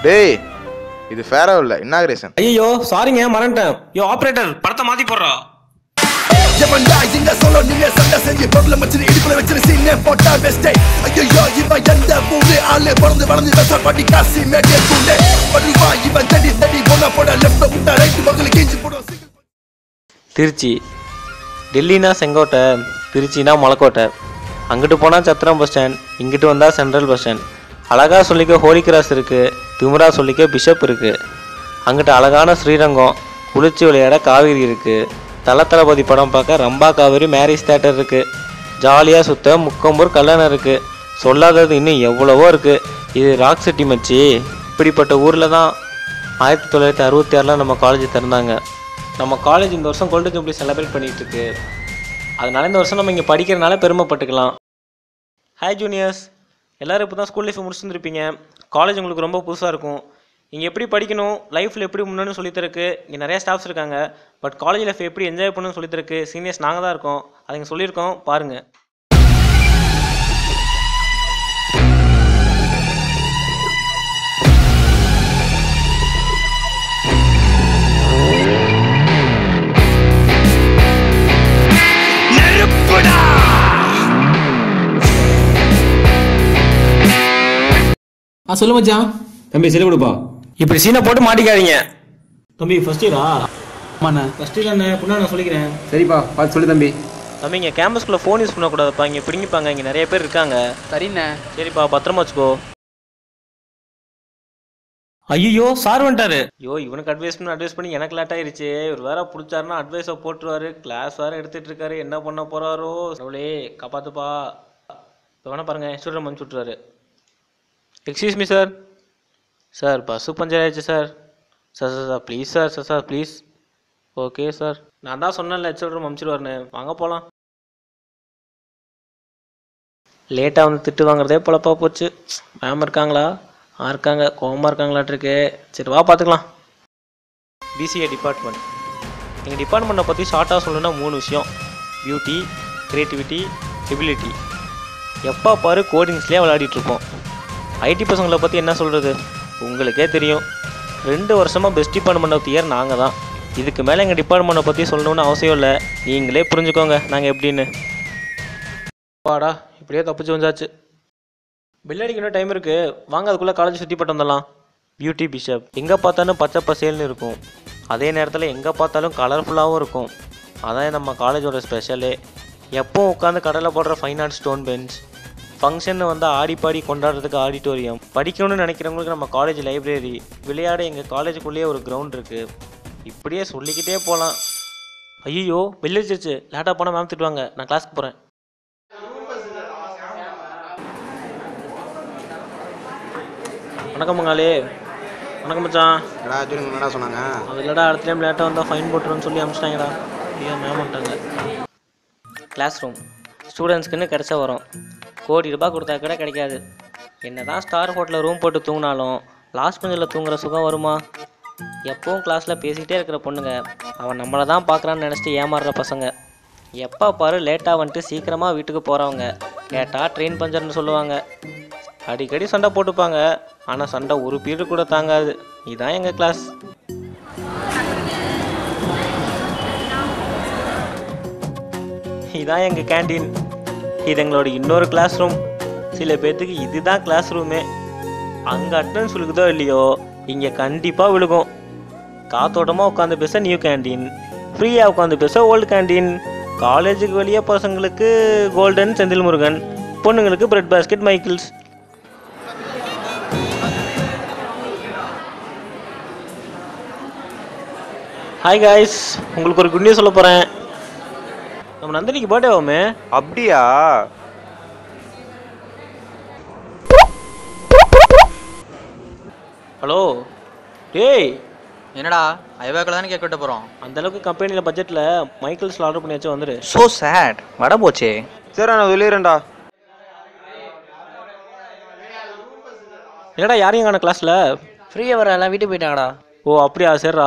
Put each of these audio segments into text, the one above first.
டேய் இது ஃபேரோ இல்ல இன்னாகிரேஷன் ஐயோ சாரிங்க மறந்துட்டேன் யோ ஆபரேட்டர் படத்தை மாத்தி போடுறா எவன்டா இங்க சொல்ல நீங்க சண்டை செஞ்சு பொருளை வச்சு இடுப்புல வச்சு சீனே போட்டா பெஸ்டே ஐயோ இவன் எந்த ஊரு ஆளு பிறந்து வளர்ந்து விசா பாட்டி காசி மேட்டே கூண்டே வருவா இவன் தடி தடி போனா போட லெஃப்ட் விட்டா ரைட் மகளுக்கு இஞ்சி போடும் திருச்சி டெல்லினா செங்கோட்டை திருச்சினா மலைக்கோட்டை அங்கிட்டு போனால் சத்திரம் பஸ் ஸ்டாண்ட் இங்கிட்டு வந்தால் சென்ட்ரல் பஸ் ஸ்டாண்ட் அழகா சொல்லிக்க ஹோலி கிராஸ் இருக்குது திமிரா சொல்லிக்க பிஷப் இருக்குது அங்கிட்டு அழகான ஸ்ரீரங்கம் குளிர்ச்சி விளையாட காவேரி இருக்குது தல தளபதி படம் பார்க்க ரம்பா காவேரி மேரேஜ் தேட்டர் இருக்குது ஜாலியாக சுத்த முக்கம்பூர் கல்யாணம் இருக்குது சொல்லாதது இன்னும் எவ்வளவோ இருக்குது இது ராக் சிட்டி மச்சி இப்படிப்பட்ட ஊரில் தான் ஆயிரத்தி தொள்ளாயிரத்தி அறுபத்தி ஆறில் நம்ம காலேஜ் திறந்தாங்க நம்ம காலேஜ் இந்த வருஷம் கோல்டன் ஜூப்ளி செலிப்ரேட் பண்ணிட்டு இருக்கு அதனால இந்த வருஷம் நம்ம இங்கே படிக்கிறனால பெருமைப்பட்டுக்கலாம் ஹாய் ஜூனியர்ஸ் எல்லோரும் இப்போ தான் ஸ்கூல் லைஃப் முடிச்சுருந்துருப்பீங்க காலேஜ் உங்களுக்கு ரொம்ப புதுசாக இருக்கும் இங்கே எப்படி படிக்கணும் லைஃப்பில் எப்படி முன்னேன்னு சொல்லித்தருக்கு இங்கே நிறைய ஸ்டாஃப்ஸ் இருக்காங்க பட் காலேஜ் லைஃப் எப்படி என்ஜாய் பண்ணணும்னு சொல்லித்தருக்கு சீனியர்ஸ் நாங்கள் தான் இருக்கோம் அதை இங்கே சொல்லியிருக்கோம் பாருங்கள் ஆ சொல்லு மச்சான் தம்பி செல்லு கொடுப்பா இப்படி சீனை போட்டு மாட்டிக்காதீங்க தம்பி ஃபர்ஸ்ட் இயரா ஆமாண்ணே ஃபர்ஸ்ட் இயர் தானே புண்ணா நான் சொல்லிக்கிறேன் சரிப்பா பார்த்து சொல்லு தம்பி தம்பி இங்கே கேம்பஸ்குள்ளே ஃபோன் யூஸ் பண்ணக்கூடாதுப்பா இங்கே பிடிங்கிப்பாங்க இங்கே நிறைய பேர் இருக்காங்க சரிண்ணே சரிப்பா பத்திரமா வச்சுக்கோ ஐயோ சார் வந்துட்டாரு ஐயோ இவனுக்கு அட்வைஸ் பண்ணி அட்வைஸ் பண்ணி எனக்கு லேட் ஆயிருச்சு இவர் வேற பிடிச்சாருன்னா அட்வைஸை போட்டுருவாரு கிளாஸ் வேற எடுத்துட்டு இருக்காரு என்ன பண்ண போறாரோ அவளே காப்பாத்துப்பா இப்போ வேணா பாருங்க ஸ்டூடெண்ட் அனுப்பிச்சு விட்ருவாரு excuse me sir sir bus puncture ஆயிடுச்சு sir sir sir sir please sir sir sir please okay sir நான் தான் சொன்னேன்ல ஹெச்ஓடி அனுப்பிச்சிடுவாருன்னு வாங்க போகலாம் லேட்டாக வந்து திட்டு வாங்குறதே பொழப்பா போச்சு மேம் இருக்காங்களா ஆ இருக்காங்க கோவமாக இருக்காங்களாட்டிருக்கு சரி வா பார்த்துக்கலாம் பிசிஏ டிபார்ட்மெண்ட் எங்கள் டிபார்ட்மெண்ட்டை பற்றி ஷார்ட்டாக சொல்லணும்னா மூணு விஷயம் பியூட்டி க்ரியேட்டிவிட்டி எபிலிட்டி எப்போ பாரு கோடிங்ஸ்லேயே விளையாடிட்டு இருப்போம் ஐடி பசங்களை பற்றி என்ன சொல்கிறது உங்களுக்கே தெரியும் ரெண்டு வருஷமாக பெஸ்ட் டிபார்ட்மெண்ட் ஆஃப் இயர் நாங்கள் தான் இதுக்கு மேலே எங்கள் டிபார்ட்மெண்ட்டை பற்றி சொல்லணும்னு அவசியம் இல்லை நீங்களே புரிஞ்சுக்கோங்க நாங்கள் எப்படின்னு வாடா இப்படியே தப்பிச்சு வந்தாச்சு பில் அடிக்கணும் டைம் இருக்கு வாங்க அதுக்குள்ளே காலேஜ் சுற்றி போட்டு வந்துடலாம் பியூட்டி பிஷப் எங்கே பார்த்தாலும் பச்சை பசேல்னு இருக்கும் அதே நேரத்தில் எங்கே பார்த்தாலும் கலர்ஃபுல்லாகவும் இருக்கும் அதான் நம்ம காலேஜோட ஸ்பெஷலே எப்போ உட்காந்து கடலில் போடுற fine art stone bench function வந்து ஆடி பாடி கொண்டாடுறதுக்கு ஆடிட்டோரியம் படிக்கணும்னு நினைக்கிறவங்களுக்கு நம்ம காலேஜ் லைப்ரரி விளையாட எங்கள் காலேஜுக்குள்ளேயே ஒரு கிரவுண்ட் இருக்குது இப்படியே சொல்லிக்கிட்டே போகலாம் ஐயோ வெளிச்சிருச்சு லேட்டாக போனால் மேம் திட்டுவாங்க நான் கிளாஸ்க்கு போகிறேன் வணக்கம் மங்காளி வணக்கம் மச்சான் என்னடா ஜூனியர் என்னடா சொன்னாங்க அது இல்லடா அடுத்த டைம் லேட்டாக வந்தால் ஃபைன் போட்டுருன்னு சொல்லி அனுப்பிச்சிட்டாங்கடா ஐயோ மேம் வந்துட்டாங்க கிளாஸ் ரூம் ஸ்டூடெண்ட்ஸ்க்குன்னு கிடைச்ச வரும் கோடி ரூபாய் கொடுத்தா கூட கிடைக்காது என்ன தான் ஸ்டார் ஹோட்டலில் ரூம் போட்டு தூங்கினாலும் லாஸ்ட் பெஞ்சில் தூங்குற சுகம் வருமா எப்பவும் கிளாஸில் பேசிக்கிட்டே இருக்கிற பொண்ணுங்க அவன் நம்மளை தான் பார்க்குறான்னு நினச்சிட்டு ஏமாறுற பசங்க எப்போ பாரு லேட்டாக வந்துட்டு சீக்கிரமாக வீட்டுக்கு போகிறவங்க கேட்டால் ட்ரெயின் பஞ்சர்னு சொல்லுவாங்க அடிக்கடி சண்டை போட்டுப்பாங்க ஆனால் சண்டை ஒரு பீரியட் கூட தாங்காது இதான் எங்கள் கிளாஸ் இதான் எங்கள் கேண்டீன் இது எங்களோட இன்னொரு கிளாஸ் ரூம் சில பேர்த்துக்கு இதுதான் கிளாஸ் ரூமே அங்கே அட்டன்ஸ் விழுகுதோ இல்லையோ இங்கே கண்டிப்பாக விழுகும் காத்தோட்டமாக உட்காந்து பேச நியூ கேண்டீன் ஃப்ரீயாக உட்காந்து பேச ஓல்டு கேண்டீன் காலேஜுக்கு வெளியே பசங்களுக்கு கோல்டன் செந்தில் முருகன் பொண்ணுங்களுக்கு bread basket Michael's hi guys உங்களுக்கு ஒரு குட் நியூஸ் சொல்ல போகிறேன் நம்ம நந்தினிக்கு பர்த்டே ஆகுமே அப்படியா ஹலோ டேய் என்னடா ஐவாக்கில் தானே கேக் வெட்ட போகிறோம் அந்த அளவுக்கு கம்பெனியில் பட்ஜெட்டில் மைக்கிள்ஸ் ஆர்டர் பண்ணி வச்சு வந்துடு ஸோ சேட் வட போச்சே சரி நான் வெளியேறேன்டா என்னடா யாரையும் காண கிளாஸில் ஃப்ரீயாக வர எல்லாம் வீட்டுக்கு போயிட்டாங்கடா ஓ அப்படியா சரிடா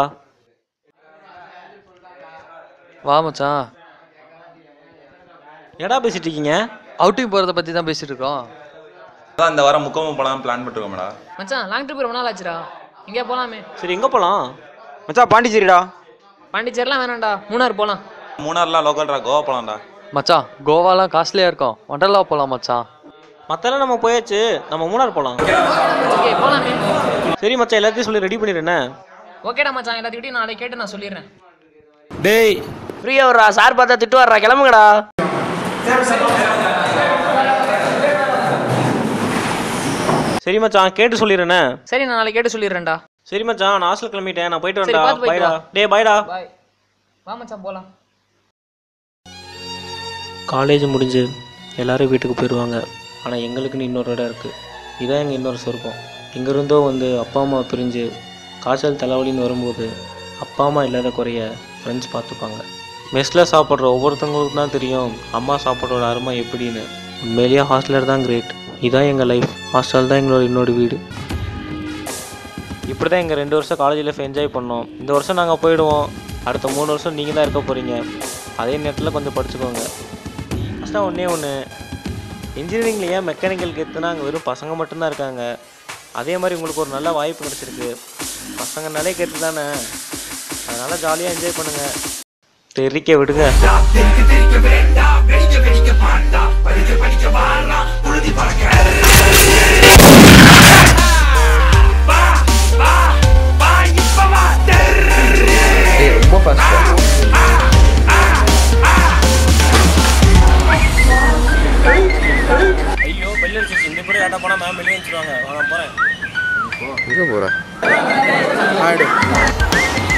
வா மச்சான் என்னடா பேசிட்டு இருக்கீங்க அவுட்டிங் போகிறத பற்றி தான் பேசிட்டு இருக்கோம் அதான் இந்த வாரம் முக்கமும் போலாம் பிளான் பண்ணிருக்கோம்டா மச்சான் லாங் ட்ரிப் ரொம்ப நாள் ஆச்சுடா எங்கேயா போலாமே சரி எங்கே போகலாம் மச்சான் பாண்டிச்சேரிடா பாண்டிச்சேரிலாம் வேணாம்டா மூணார் போலாம் மூணார்லாம் லோக்கல்டா கோவா போலாம்டா மச்சான் கோவாலாம் காஸ்ட்லியாக இருக்கும் ஒண்டர்லா போகலாம் மச்சான் மற்றெல்லாம் நம்ம போயாச்சு நம்ம மூணார் போகலாம் ஓகே போலாமே சரி மச்சான் எல்லாத்தையும் சொல்லி ரெடி பண்ணிடுறேனே ஓகேடா மச்சான் எல்லாத்துக்கிட்டையும் நாளைக்கு கேட்டு நான் சொல்லிடுறேன் டேய் ஃப்ரீயாக வர்றா சார் பார்த்தா திட்டு வர்றா கிளம்புங்கடா சரி மச்சான் கேட்டு சொல்லிடுறேனே சரி நான் நாளைக்கு கேட்டு சொல்லிடுறேன்டா சரி மச்சான் நான் ஹாஸ்டல் கிளம்பிட்டேன் நான் போயிட்டு சரி, வரேன்டா பார்த்து போயிட்டு பாய்டா வா. டேய் பாய்டா பாய் வா மச்சான் போலாம் காலேஜ் முடிஞ்சு எல்லாரும் வீட்டுக்கு போயிடுவாங்க ஆனால் எங்களுக்குன்னு இன்னொரு இடம் இருக்குது இதான் எங்கள் இன்னொரு சொர்க்கம் எங்கேருந்தோ வந்து அப்பா அம்மா பிரிஞ்சு காய்ச்சல் தலைவலின்னு வரும்போது அப்பா அம்மா இல்லாத குறைய ஃப்ரெண்ட்ஸ் பார்த்துப்பாங்க மெஸ்ஸில் சாப்பிட்ற ஒவ்வொருத்தவங்களுக்கும் தான் தெரியும் அம்மா சாப்பாடோட அருமை எப்படின்னு உண்மையிலேயே ஹாஸ்டலர் தான் கிரேட் இதான் எங்கள் லைஃப் ஹாஸ்டல் தான் எங்களோட இன்னொரு வீடு இப்படி தான் எங்கள் ரெண்டு வருஷம் காலேஜ் லைஃப் என்ஜாய் பண்ணோம் இந்த வருஷம் நாங்கள் போயிடுவோம் அடுத்த மூணு வருஷம் நீங்கள் தான் இருக்க போகிறீங்க அதே நேரத்தில் கொஞ்சம் படிச்சுக்கோங்க ஃபஸ்ட்டாக ஒன்றே ஒன்று இன்ஜினியரிங்கில் ஏன் மெக்கானிக்கலுக்கு எடுத்துனா அங்கே வெறும் பசங்க மட்டும்தான் இருக்காங்க அதே மாதிரி உங்களுக்கு ஒரு நல்ல வாய்ப்பு கிடச்சிருக்கு பசங்கனாலே கெத்து தானே அதனால் ஜாலியாக என்ஜாய் பண்ணுங்கள் தெரிக்க விடுங்க ரொம்ப ஃபாஸ்ட் ஐயோ பெல் அடிச்சிச்சு இந்த கூட யாட்டா போனால் மேம் வெளியே வச்சுருவாங்க நான் போகிறேன் எங்கே போகிற ஆடு